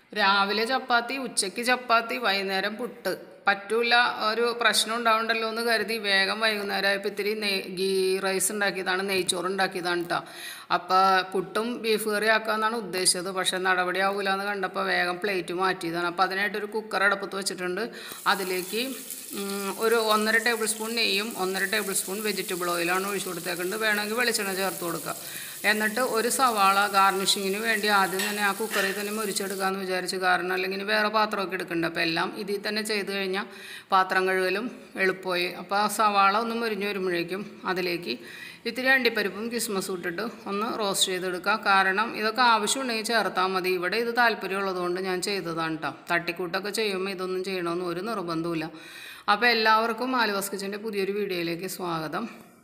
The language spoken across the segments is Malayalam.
രാവിലെ ചപ്പാത്തി ഉച്ചയ്ക്ക് ചപ്പാത്തി വൈകുന്നേരം പുട്ട് പറ്റൂല ഒരു പ്രശ്നം ഉണ്ടാവണ്ടല്ലോ എന്ന് കരുതി വേഗം വൈകുന്നേരം ആയപ്പോൾ ഇത്തിരി നെയ് ഗീ റൈസ് ഉണ്ടാക്കിയതാണ് നെയ്ച്ചോറ് ഉണ്ടാക്കിയതാണ് കേട്ടോ അപ്പോൾ പുട്ടും ബീഫ് കറി ആക്കാമെന്നാണ് ഉദ്ദേശിച്ചത് പക്ഷേ നടപടി ആവില്ല എന്ന് കണ്ടപ്പോൾ വേഗം പ്ലേറ്റ് മാറ്റിയതാണ് അപ്പോൾ അതിനായിട്ടൊരു കുക്കർ അടുപ്പത്ത് വെച്ചിട്ടുണ്ട് അതിലേക്ക് ഉം, ഒരു ഒന്നര ടേബിൾ സ്പൂൺ നെയ്യും ഒന്നര ടേബിൾ സ്പൂൺ വെജിറ്റബിൾ ഓയിലാണ് ഒഴിച്ചു കൊടുത്തേക്കുന്നത് വേണമെങ്കിൽ വെളിച്ചെണ്ണ ചേർത്ത് കൊടുക്കുക എന്നിട്ട് ഒരു സവാള ഗാർണിഷിങ്ങിന് വേണ്ടി ആദ്യം തന്നെ ആ കുക്കറിൽ തന്നെ മുരിച്ചെടുക്കാമെന്ന് വിചാരിച്ചു കാരണം അല്ലെങ്കിൽ വേറെ പാത്രമൊക്കെ എടുക്കണ്ട അപ്പോൾ എല്ലാം ഇതിൽ തന്നെ ചെയ്ത് കഴിഞ്ഞാൽ പാത്രം കഴുകലും എളുപ്പമായി അപ്പോൾ ആ സവാള ഒന്ന് മുരിഞ്ഞ് വരുമ്പോഴേക്കും അതിലേക്ക് ഇത്തിരി അണ്ടിപ്പരിപ്പും കിസ്മസും ഇട്ടിട്ട് ഒന്ന് റോസ്റ്റ് ചെയ്തെടുക്കുക കാരണം ഇതൊക്കെ ആവശ്യമുണ്ടെങ്കിൽ ചേർത്താൽ മതി ഇവിടെ ഇത് താല്പര്യമുള്ളതുകൊണ്ട് ഞാൻ ചെയ്തതാണ് കേട്ടോ തട്ടിക്കൂട്ടൊക്കെ ചെയ്യുമ്പോൾ ഇതൊന്നും ചെയ്യണമെന്ന് ഒരു നിർബന്ധമില്ല അപ്പോൾ എല്ലാവർക്കും ആലുവാസ് കിച്ചൻ്റെ പുതിയൊരു വീഡിയോയിലേക്ക് സ്വാഗതം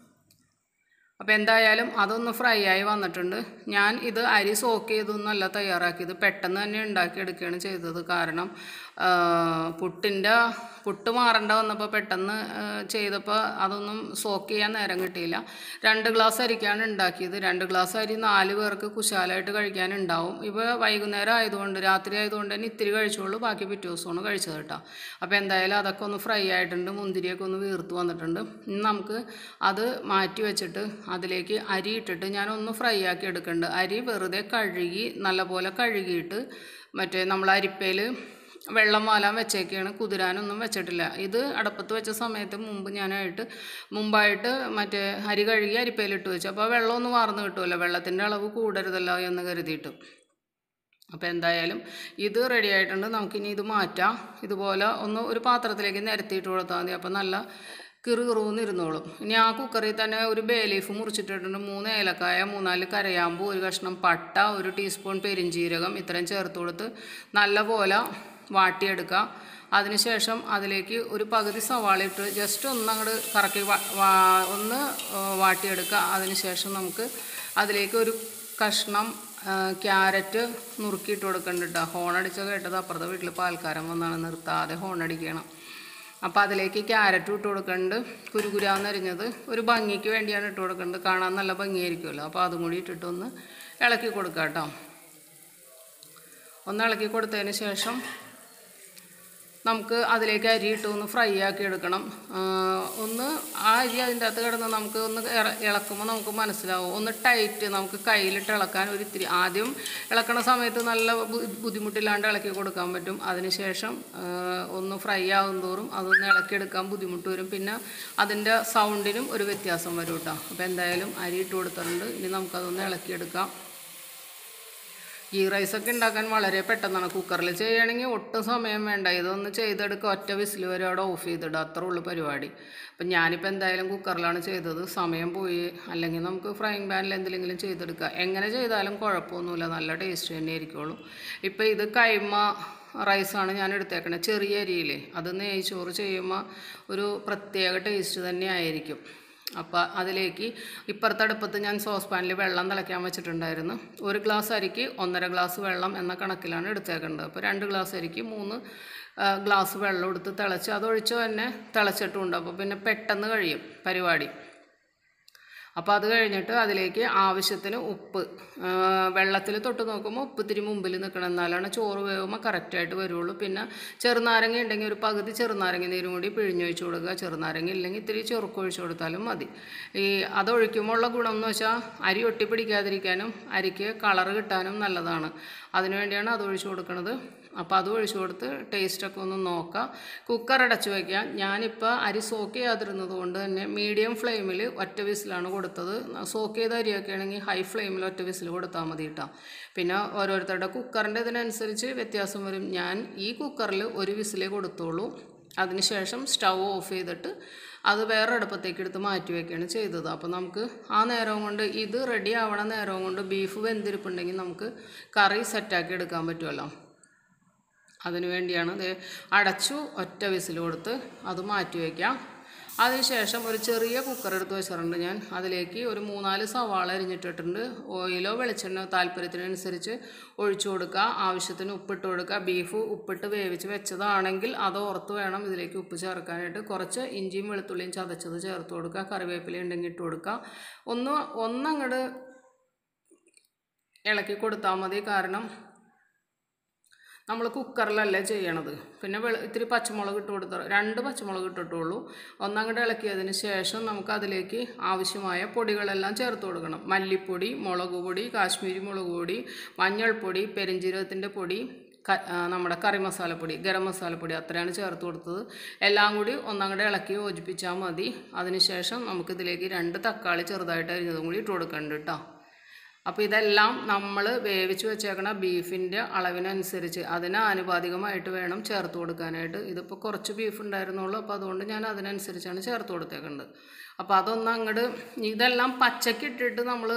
അപ്പോൾ എന്തായാലും അതൊന്ന് ഫ്രൈ ആയി വന്നിട്ടുണ്ട് ഞാൻ ഇത് അരി സോക്ക് ചെയ്തൊന്നല്ല തയ്യാറാക്കിയത് പെട്ടെന്ന് തന്നെ ഉണ്ടാക്കിയെടുക്കുകയാണ് ചെയ്തത് കാരണം ആ, പുട്ടിൻ്റെ പുട്ട് മാറണ്ട വന്നപ്പോൾ പെട്ടെന്ന് ആ, ചെയ്തപ്പോൾ അതൊന്നും സോക്ക് ചെയ്യാൻ നേരം കിട്ടിയില്ല രണ്ട് ഗ്ലാസ് അരിക്കാണ് ഉണ്ടാക്കിയത് രണ്ട് ഗ്ലാസ് അരി നാല് പേർക്ക് കുശാലായിട്ട് കഴിക്കാനുണ്ടാവും ഇപ്പോൾ വൈകുന്നേരം ആയതുകൊണ്ട് രാത്രി ആയതുകൊണ്ട് തന്നെ ഇത്തിരി കഴിച്ചോളൂ ബാക്കി പിറ്റേ ദിവസമാണ് കഴിച്ചത് കേട്ടോ അപ്പോൾ എന്തായാലും അതൊക്കെ ഒന്ന് ഫ്രൈ ആയിട്ടുണ്ട് മുന്തിരിയൊക്കെ ഒന്ന് വീർത്ത് വന്നിട്ടുണ്ട് ഇനി നമുക്ക് അത് മാറ്റി വെച്ചിട്ട് അതിലേക്ക് അരി ഇട്ടിട്ട് ഞാനൊന്ന് ഫ്രൈ ആക്കി എടുക്കുന്നുണ്ട് അരി വെറുതെ കഴുകി നല്ലപോലെ കഴുകിയിട്ട് മറ്റേ നമ്മൾ അരിപ്പയിൽ വെള്ളം വാലാൻ വെച്ചേക്കാണ് കുതിരാനൊന്നും വെച്ചിട്ടില്ല ഇത് അടപ്പത്ത് വെച്ച സമയത്ത് മുമ്പ് ഞാനായിട്ട് മുമ്പായിട്ട് മറ്റേ അരി കഴുകി അരിപ്പയിലിട്ട് വെച്ചു അപ്പോൾ വെള്ളം ഒന്ന് വാർന്ന് കിട്ടുമല്ലോ വെള്ളത്തിൻ്റെ അളവ് കൂടരുതല്ലോ എന്ന് കരുതിയിട്ട് അപ്പോൾ എന്തായാലും ഇത് റെഡി ആയിട്ടുണ്ട് നമുക്കിനി ഇത് മാറ്റാം ഇതുപോലെ ഒന്ന് ഒരു പാത്രത്തിലേക്ക് നിരത്തിയിട്ട് കൊടുത്താൽ മതി അപ്പോൾ നല്ല കിറു കിറുന്ന് ഇരുന്നോളും ഇനി ആ കുക്കറിൽ തന്നെ ഒരു ബേ ലീഫ് മുറിച്ചിട്ടിട്ടുണ്ട് മൂന്ന് ഏലക്കായ മൂന്നാല് കരയാമ്പൂ ഒരു കഷ്ണം പട്ട ഒരു ടീസ്പൂൺ പെരിഞ്ചീരകം ഇത്രയും ചേർത്ത് കൊടുത്ത് നല്ലപോലെ വാട്ടിയെടുക്കുക അതിനുശേഷം അതിലേക്ക് ഒരു പകുതി സവാള ഇട്ട് ജസ്റ്റ് ഒന്ന് അങ്ങോട്ട് കറക്കി വാ- വാ- ഒന്ന് ആ, വാട്ടിയെടുക്കുക അതിനുശേഷം നമുക്ക് അതിലേക്ക് ഒരു കഷ്ണം ആ, ക്യാരറ്റ് നുറുക്കിയിട്ട് കൊടുക്കുന്നുണ്ട് കേട്ടോ ഹോണടിച്ച കേട്ടത് അപ്പുറത്തെ വീട്ടിൽ പാൽക്കാരൻ വന്നാണ് നിർത്താതെ ഹോണടിക്കണം അപ്പോൾ അതിലേക്ക് ക്യാരറ്റ് ഇട്ട് കൊടുക്കുന്നുണ്ട് കുരുകുരാന്ന് അരിഞ്ഞത് ഒരു ഭംഗിക്ക് വേണ്ടിയാണ് ഇട്ട് കൊടുക്കേണ്ടത് കാണാൻ നല്ല ഭംഗിയായിരിക്കുമല്ലോ അപ്പോൾ അതും കൂടി ഇട്ടിട്ട് ഒന്ന് ഇളക്കി കൊടുക്കുക കേട്ടോ ഒന്ന് ഇളക്കി കൊടുത്തതിന് ശേഷം നമുക്ക് അതിലേക്ക് അരി ഇട്ട് ഒന്ന് ഫ്രൈ ആക്കി എടുക്കണം ആ, ഒന്ന് ആ അരി അതിൻ്റെ അകത്ത് കിടന്ന് നമുക്ക് ഒന്ന് ഇറ- ഇളക്കുമ്പോൾ നമുക്ക് മനസ്സിലാവും ഒന്ന് ടൈറ്റ് നമുക്ക് കയ്യിലിട്ട് ഇളക്കാൻ ഒരു ഇത്തിരി ആദ്യം ഇളക്കണ സമയത്ത് നല്ല ബു- ബുദ്ധിമുട്ടില്ലാണ്ട് ഇളക്കി കൊടുക്കാൻ പറ്റും അതിനുശേഷം ആ, ഒന്ന് ഫ്രൈ ആകും തോറും അതൊന്ന് ഇളക്കിയെടുക്കാൻ ബുദ്ധിമുട്ട് വരും പിന്നെ അതിൻ്റെ സൗണ്ടിനും ഒരു വ്യത്യാസം വരും കേട്ടോ അപ്പോൾ എന്തായാലും അരി ഇട്ട് കൊടുത്തിട്ടുണ്ട് ഇനി നമുക്കതൊന്ന് ഇളക്കിയെടുക്കാം ഗീ റൈസൊക്കെ ഉണ്ടാക്കാൻ വളരെ പെട്ടെന്നാണ് കുക്കറിൽ ചെയ്യുകയാണെങ്കിൽ ഒട്ടും സമയം വേണ്ട ഇതൊന്ന് ചെയ്തെടുക്കുക ഒറ്റ വിസിൽ വരെ അവിടെ ഓഫ് ചെയ്തിടുക അത്രേ ഉള്ളൂ പരിപാടി അപ്പം ഞാനിപ്പോൾ എന്തായാലും കുക്കറിലാണ് ചെയ്തത് സമയം പോയി അല്ലെങ്കിൽ നമുക്ക് ഫ്രൈങ് പാനിൽ എന്തെങ്കിലും ചെയ്തെടുക്കുക എങ്ങനെ ചെയ്താലും കുഴപ്പമൊന്നുമില്ല നല്ല ടേസ്റ്റ് തന്നെ ആയിരിക്കുള്ളൂ ഇപ്പോൾ ഇത് കൈമ റൈസാണ് ഞാൻ എടുത്തേക്കണത് ചെറിയ അരിയില്ലേ അത് നെയ്ച്ചോറ് ചെയ്യുമ്പോൾ ഒരു പ്രത്യേക ടേസ്റ്റ് തന്നെ ആയിരിക്കും അപ്പോൾ അതിലേക്ക് ഇപ്പുറത്തെ അടുപ്പത്ത് ഞാൻ സോസ് പാനിൽ വെള്ളം തിളയ്ക്കാൻ വെച്ചിട്ടുണ്ടായിരുന്നു ഒരു ഗ്ലാസ് അരിക്ക് ഒന്നര ഗ്ലാസ് വെള്ളം എന്ന കണക്കിലാണ് എടുത്തേക്കേണ്ടത് അപ്പോൾ രണ്ട് ഗ്ലാസ് അരിക്ക് മൂന്ന് ആ, ഗ്ലാസ് വെള്ളം എടുത്ത് തിളച്ച് അതൊഴിച്ച് തന്നെ തിളച്ചിട്ടുമുണ്ട് അപ്പോൾ പിന്നെ പെട്ടെന്ന് കഴിയും പരിപാടി അപ്പോൾ അത് കഴിഞ്ഞിട്ട് അതിലേക്ക് ആവശ്യത്തിന് ഉപ്പ് വെള്ളത്തിൽ തൊട്ട് നോക്കുമ്പോൾ ഉപ്പ് ഇത്തിരി മുമ്പിൽ നിൽക്കണം എന്നാലാണ് ചോറ് വേവുമ്പോൾ കറക്റ്റായിട്ട് വരുള്ളൂ പിന്നെ ചെറുനാരങ്ങ ഉണ്ടെങ്കിൽ ഒരു പകുതി ചെറുനാരങ്ങ നീരും കൂടി പിഴിഞ്ഞൊഴിച്ച് കൊടുക്കുക ചെറുനാരങ്ങ ഇല്ലെങ്കിൽ ഇത്തിരി ചെറുക്ക് ഒഴിച്ച് കൊടുത്താലും മതി ഈ അതൊഴിക്കുമ്പോൾ ഉള്ള ഗുണം എന്ന് വെച്ചാൽ അരി ഒട്ടി പിടിക്കാതിരിക്കാനും അരിക്ക് കളറ് കിട്ടാനും നല്ലതാണ് അതിനുവേണ്ടിയാണ് അത് ഒഴിച്ച് കൊടുക്കുന്നത് അപ്പോൾ അത് ഒഴിച്ച് കൊടുത്ത് ടേസ്റ്റൊക്കെ ഒന്ന് നോക്കാം കുക്കർ അടച്ച് വയ്ക്കാം ഞാനിപ്പോൾ അരി സോക്ക് ചെയ്യാതിരുന്നത് കൊണ്ട് തന്നെ മീഡിയം ഫ്ലെയിമിൽ ഒറ്റ വിസിലാണ് കൊടുത്തത് സോക്ക് ചെയ്ത അരിയൊക്കെ ആണെങ്കിൽ ഹൈ ഫ്ലെയിമിൽ ഒറ്റ വിസിൽ കൊടുത്താൽ മതി കേട്ടോ പിന്നെ ഓരോരുത്തരുടെ കുക്കറിൻ്റെ ഇതിനനുസരിച്ച് വ്യത്യാസം വരും ഞാൻ ഈ കുക്കറിൽ ഒരു വിസിലേ കൊടുത്തോളൂ അതിനുശേഷം സ്റ്റൗ ഓഫ് ചെയ്തിട്ട് അത് വേറെ അടുപ്പത്തേക്ക് എടുത്ത് മാറ്റി വയ്ക്കുകയാണ് ചെയ്തത് അപ്പോൾ നമുക്ക് ആ നേരം കൊണ്ട് ഇത് റെഡി ആവണ നേരം കൊണ്ട് ബീഫ് വെന്തിരിപ്പുണ്ടെങ്കിൽ നമുക്ക് കറി സെറ്റാക്കി എടുക്കാൻ പറ്റുമല്ലോ അതിനു വേണ്ടിയാണ് ഇത് അടച്ചു ഒറ്റ വിസിൽ കൊടുത്ത് അത് മാറ്റി വയ്ക്കാം അതിനുശേഷം ഒരു ചെറിയ കുക്കർ എടുത്ത് വെച്ചിട്ടുണ്ട് ഞാൻ അതിലേക്ക് ഒരു മൂന്നാല് സവാള അരിഞ്ഞിട്ടിട്ടുണ്ട് ഓയിലോ വെളിച്ചെണ്ണ താല്പര്യത്തിനനുസരിച്ച് ഒഴിച്ചു കൊടുക്കുക ആവശ്യത്തിന് ഉപ്പിട്ട് കൊടുക്കുക ബീഫ് ഉപ്പിട്ട് വേവിച്ച് വെച്ചതാണെങ്കിൽ അത് ഓർത്ത് വേണം ഇതിലേക്ക് ഉപ്പ് ചേർക്കാനായിട്ട് കുറച്ച് ഇഞ്ചിയും വെളുത്തുള്ളിയും ചതച്ചത് ചേർത്ത് കൊടുക്കുക കറിവേപ്പില ഉണ്ടെങ്കിൽ ഇട്ട് കൊടുക്കുക ഒന്ന് ഒന്നങ്ങോട്ട് ഇളക്കി കൊടുത്താൽ മതി കാരണം നമ്മൾ കുക്കറിലല്ലേ ചെയ്യണത് പിന്നെ വെള ഇത്തിരി പച്ചമുളക് ഇട്ട് കൊടുത്ത രണ്ട് പച്ചമുളക് ഇട്ടിട്ടുള്ളൂ ഒന്നങ്ങോട്ട് ഇളക്കിയതിന് ശേഷം നമുക്ക് അതിലേക്ക് ആവശ്യമായ പൊടികളെല്ലാം ചേർത്ത് കൊടുക്കണം മല്ലിപ്പൊടി മുളക് പൊടി കാശ്മീരി മുളക് പൊടി മഞ്ഞൾപ്പൊടി പെരിഞ്ജീരകത്തിൻ്റെ പൊടി ക ആ, നമ്മുടെ കറി മസാലപ്പൊടി ഗരം മസാലപ്പൊടി അത്രയാണ് ചേർത്ത് കൊടുത്തത് എല്ലാം കൂടി ഒന്നങ്ങോട്ട് ഇളക്കി യോജിപ്പിച്ചാൽ മതി അതിനുശേഷം നമുക്കിതിലേക്ക് രണ്ട് തക്കാളി ചെറുതായിട്ട് അരിഞ്ഞതും കൂടി ഇട്ട് കൊടുക്കുന്നുണ്ട് കേട്ടോ അപ്പോൾ ഇതെല്ലാം നമ്മൾ വേവിച്ച് വെച്ചേക്കണ ബീഫിൻ്റെ അളവിനനുസരിച്ച് അതിന് ആനുപാതികമായിട്ട് വേണം ചേർത്ത് കൊടുക്കാനായിട്ട് ഇതിപ്പോൾ കുറച്ച് ബീഫ് ഉണ്ടായിരുന്നുള്ളൂ അപ്പോൾ അതുകൊണ്ട് ഞാൻ അതിനനുസരിച്ചാണ് ചേർത്ത് കൊടുത്തേക്കുന്നത് അപ്പോൾ അതൊന്ന് അങ്ങോട്ട് ഇതെല്ലാം പച്ചക്ക് ഇട്ടിട്ട് നമ്മൾ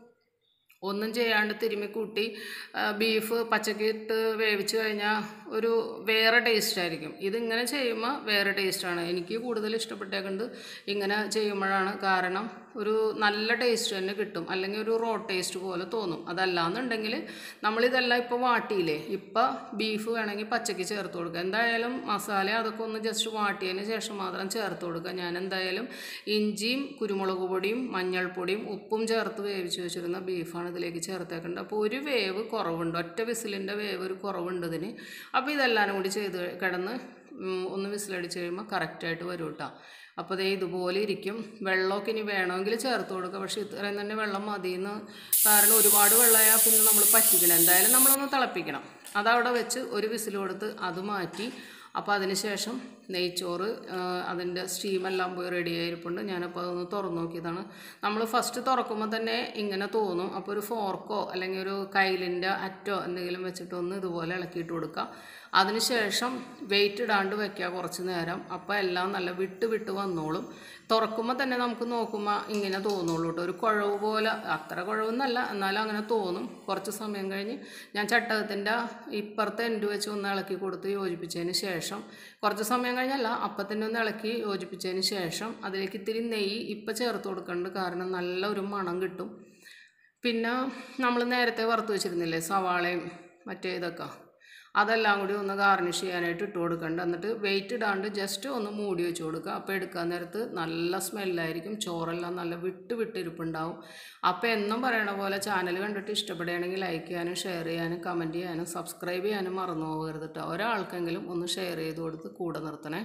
ഒന്നും ചെയ്യാണ്ട് തിരുമ്മി കൂട്ടി ആ, ബീഫ് പച്ചക്ക് ഇട്ട് വേവിച്ച് കഴിഞ്ഞാൽ ഒരു വേറെ ടേസ്റ്റ് ആയിരിക്കും ഇതിങ്ങനെ ചെയ്യുമ്പോൾ വേറെ ടേസ്റ്റാണ് എനിക്ക് കൂടുതൽ ഇഷ്ടപ്പെട്ടേക്കുന്നത് ഇങ്ങനെ ചെയ്യുമ്പോഴാണ് കാരണം ഒരു നല്ല ടേസ്റ്റ് തന്നെ കിട്ടും അല്ലെങ്കിൽ ഒരു റോ ടേസ്റ്റ് പോലെ തോന്നും അതല്ലാന്നുണ്ടെങ്കിൽ നമ്മളിതെല്ലാം ഇപ്പോൾ വാട്ടിയില്ലേ ഇപ്പോൾ ബീഫ് വേണമെങ്കിൽ പച്ചക്ക് ചേർത്ത് കൊടുക്കുക എന്തായാലും മസാല അതൊക്കെ ഒന്ന് ജസ്റ്റ് വാട്ടിയതിന് ശേഷം മാത്രം ചേർത്ത് കൊടുക്കുക ഞാൻ എന്തായാലും ഇഞ്ചിയും കുരുമുളക് പൊടിയും മഞ്ഞൾപ്പൊടിയും ഉപ്പും ചേർത്ത് വേവിച്ച് വെച്ചിരുന്ന ബീഫാണ് ഇതിലേക്ക് ചേർത്തേക്കേണ്ടത് അപ്പോൾ ഒരു വേവ് കുറവുണ്ട് ഒറ്റ വിസിലിൻ്റെ വേവ് ഒരു കുറവുണ്ട് ഇതിന് അപ്പോൾ ഇതെല്ലാം കൂടി ചെയ്ത് കിടന്ന് ഉം, ഒന്ന് വിസിലടിച്ച് കഴിയുമ്പോൾ കറക്റ്റായിട്ട് വരും കേട്ടോ അപ്പോൾ ദേ ഇതുപോലെ ഇരിക്കും വെള്ളമൊക്കെ ഇനി വേണമെങ്കിൽ ചേർത്ത് കൊടുക്കുക പക്ഷേ ഇത്രയും തന്നെ വെള്ളം മതിയെന്ന് കാരണം ഒരുപാട് വെള്ളമായാൽ പിന്നെ നമ്മൾ പറ്റിക്കണം എന്തായാലും നമ്മളൊന്ന് തിളപ്പിക്കണം അതവിടെ വെച്ച് ഒരു വിസിൽ കൊടുത്ത് അത് മാറ്റി അപ്പോൾ അതിന് ശേഷം നെയ്ച്ചോറ് അതിൻ്റെ സ്റ്റീമെല്ലാം പോയി റെഡി ആയിരിപ്പുണ്ട് ഞാനപ്പോൾ അതൊന്ന് തുറന്നു നോക്കിയതാണ് നമ്മൾ ഫസ്റ്റ് തുറക്കുമ്പോൾ തന്നെ ഇങ്ങനെ തോന്നും അപ്പോൾ ഒരു ഫോർക്കോ അല്ലെങ്കിൽ ഒരു കയ്യിലിൻ്റെ അറ്റോ എന്തെങ്കിലും വെച്ചിട്ട് ഒന്ന് ഇതുപോലെ ഇളക്കിയിട്ട് കൊടുക്കുക അതിനുശേഷം വെയിറ്റ് ഇടാണ്ട് വെക്കുക കുറച്ച് നേരം അപ്പോൾ എല്ലാം നല്ല വിട്ട് വിട്ട് വന്നോളും തുറക്കുമ്പോൾ തന്നെ നമുക്ക് നോക്കുമ്പോൾ ഇങ്ങനെ തോന്നുള്ളൂ കേട്ടോ ഒരു കുഴവ് പോലെ അത്ര കുഴവെന്നല്ല എന്നാലും അങ്ങനെ തോന്നും കുറച്ച് സമയം കഴിഞ്ഞ് ഞാൻ ചട്ടകത്തിൻ്റെ ഇപ്പുറത്തെ എൻഡ് വെച്ച് ഒന്ന് ഇളക്കി കൊടുത്ത് യോജിപ്പിച്ചതിന് ശേഷം കുറച്ച് സമയം കഴിഞ്ഞല്ല അപ്പം തന്നെ ഒന്ന് ഇളക്കി യോജിപ്പിച്ചതിന് ശേഷം അതിലേക്ക് ഇത്തിരി നെയ്യ് ഇപ്പം ചേർത്ത് കൊടുക്കുന്നുണ്ട് കാരണം നല്ല ഒരു മണം കിട്ടും പിന്നെ നമ്മൾ നേരത്തെ വറുത്ത് വെച്ചിരുന്നില്ലേ സവാളയും മറ്റേ ഇതൊക്കെ അതെല്ലാം കൂടി ഒന്ന് ഗാർണിഷ് ചെയ്യാനായിട്ട് ഇട്ട് കൊടുക്കണ്ട എന്നിട്ട് വെയിറ്റ് ഇടാണ്ട് ജസ്റ്റ് ഒന്ന് മൂടി വെച്ച് കൊടുക്കുക അപ്പോൾ എടുക്കാൻ നേരത്ത് നല്ല സ്മെല്ലായിരിക്കും ചോറെല്ലാം നല്ല വിട്ട് വിട്ടിരിപ്പുണ്ടാവും അപ്പോൾ എന്നും പറയണ പോലെ ചാനൽ കണ്ടിട്ട് ഇഷ്ടപ്പെടുകയാണെങ്കിൽ ലൈക്ക് ചെയ്യാനും ഷെയർ ചെയ്യാനും കമൻറ്റ് ചെയ്യാനും സബ്സ്ക്രൈബ് ചെയ്യാനും മറന്നു പോകരുത് കേട്ടോ ഒരാൾക്കെങ്കിലും ഒന്ന് ഷെയർ ചെയ്ത് കൊടുത്ത് കൂടെ നിർത്തണേ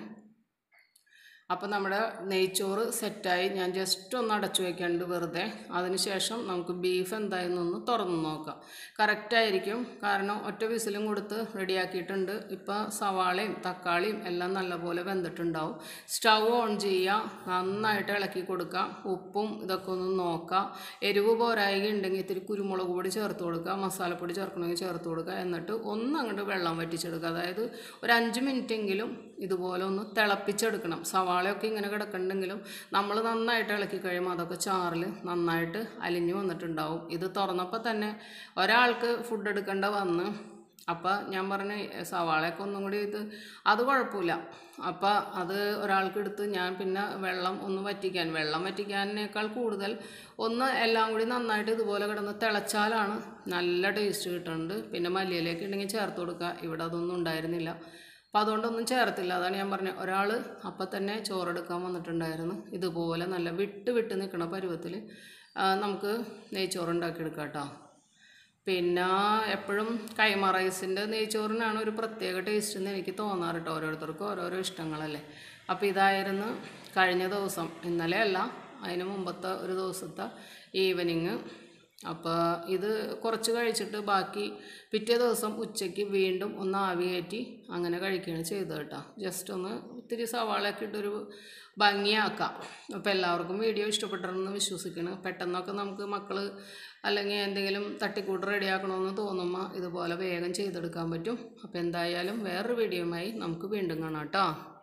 അപ്പോൾ നമ്മുടെ നെയ്ച്ചോറ് സെറ്റായി ഞാൻ ജസ്റ്റ് ഒന്ന് അടച്ചു വയ്ക്കാണ്ട് വെറുതെ അതിനുശേഷം നമുക്ക് ബീഫ് എന്തായെന്നൊന്ന് തുറന്ന് നോക്കാം കറക്റ്റായിരിക്കും കാരണം ഒറ്റ വിസിലും കൊടുത്ത് റെഡിയാക്കിയിട്ടുണ്ട് ഇപ്പോൾ സവാളയും തക്കാളിയും എല്ലാം നല്ലപോലെ വെന്തിട്ടുണ്ടാവും സ്റ്റൗ ഓൺ ചെയ്യുക നന്നായിട്ട് ഇളക്കി കൊടുക്കുക ഉപ്പും ഇതൊക്കെ ഒന്ന് നോക്കുക എരിവ് പോരായിക ഉണ്ടെങ്കിൽ ഇത്തിരി കുരുമുളക് പൊടി ചേർത്ത് കൊടുക്കുക മസാലപ്പൊടി ചേർക്കണമെങ്കിൽ ചേർത്ത് കൊടുക്കുക എന്നിട്ട് ഒന്ന് അങ്ങോട്ട് വെള്ളം വറ്റിച്ചെടുക്കുക അതായത് ഒരു അഞ്ച് മിനിറ്റെങ്കിലും ഇതുപോലെ ഒന്ന് തിളപ്പിച്ചെടുക്കണം സവാളയൊക്കെ ഇങ്ങനെ കിടക്കുന്നുണ്ടെങ്കിലും നമ്മൾ നന്നായിട്ട് ഇളക്കി കഴിയുമ്പോൾ അതൊക്കെ ചാറിൽ നന്നായിട്ട് അലിഞ്ഞു വന്നിട്ടുണ്ടാവും ഇത് തുറന്നപ്പോൾ തന്നെ ഒരാൾക്ക് ഫുഡ് എടുക്കേണ്ട വന്ന് അപ്പോൾ ഞാൻ പറഞ്ഞ സവാളയൊക്കെ ഒന്നും കൂടി ഇത് അത് കുഴപ്പമില്ല അപ്പോൾ അത് ഒരാൾക്ക് എടുത്ത് ഞാൻ പിന്നെ വെള്ളം ഒന്ന് വറ്റിക്കാൻ വെള്ളം വറ്റിക്കാനേക്കാൾ കൂടുതൽ ഒന്ന് എല്ലാം കൂടി നന്നായിട്ട് ഇതുപോലെ കിടന്ന് തിളച്ചാലാണ് നല്ല ടേസ്റ്റ് കിട്ടുന്നുണ്ട് പിന്നെ മല്ലിയിലേക്ക് ഉണ്ടെങ്കിൽ ചേർത്ത് കൊടുക്കുക ഇവിടെ അതൊന്നും ഉണ്ടായിരുന്നില്ല അപ്പോൾ അതുകൊണ്ടൊന്നും ചേർത്തില്ല അതാണ് ഞാൻ പറഞ്ഞത് ഒരാൾ അപ്പം തന്നെ ചോറെടുക്കാൻ വന്നിട്ടുണ്ടായിരുന്നു ഇതുപോലെ നല്ല വിട്ട് വിട്ട് നിൽക്കണ പരുവത്തിൽ നമുക്ക് നെയ്ച്ചോറ് ഉണ്ടാക്കിയെടുക്കാം കേട്ടോ പിന്നെ എപ്പോഴും കൈമ റൈസിൻ്റെ നെയ്ച്ചോറിനാണ് ഒരു പ്രത്യേക ടേസ്റ്റ് എന്ന് എനിക്ക് തോന്നാറ് കേട്ടോ ഓരോരുത്തർക്കും ഓരോരോ ഇഷ്ടങ്ങളല്ലേ അപ്പോൾ ഇതായിരുന്നു കഴിഞ്ഞ ദിവസം ഇന്നലെ അല്ല അതിന് മുമ്പത്തെ ഒരു ദിവസത്തെ ഈവനിങ് അപ്പോൾ ഇത് കുറച്ച് കഴിച്ചിട്ട് ബാക്കി പിറ്റേ ദിവസം ഉച്ചയ്ക്ക് വീണ്ടും ഒന്ന് ആവിയേറ്റി അങ്ങനെ കഴിക്കുകയാണ് ചെയ്തത് കേട്ടോ ജസ്റ്റ് ഒന്ന് ഇത്തിരി സവാളയൊക്കെ ഇട്ടൊരു ഭംഗിയാക്കാം അപ്പോൾ എല്ലാവർക്കും വീഡിയോ ഇഷ്ടപ്പെട്ടിരുന്നു വിശ്വസിക്കണം പെട്ടെന്നൊക്കെ നമുക്ക് മക്കൾ അല്ലെങ്കിൽ എന്തെങ്കിലും തട്ടിക്കൂട്ട് റെഡിയാക്കണമെന്ന് തോന്നുമ്പോൾ ഇതുപോലെ വേഗം ചെയ്തെടുക്കാൻ പറ്റും അപ്പോൾ എന്തായാലും വേറൊരു വീഡിയോയുമായി നമുക്ക് വീണ്ടും കാണാം കേട്ടോ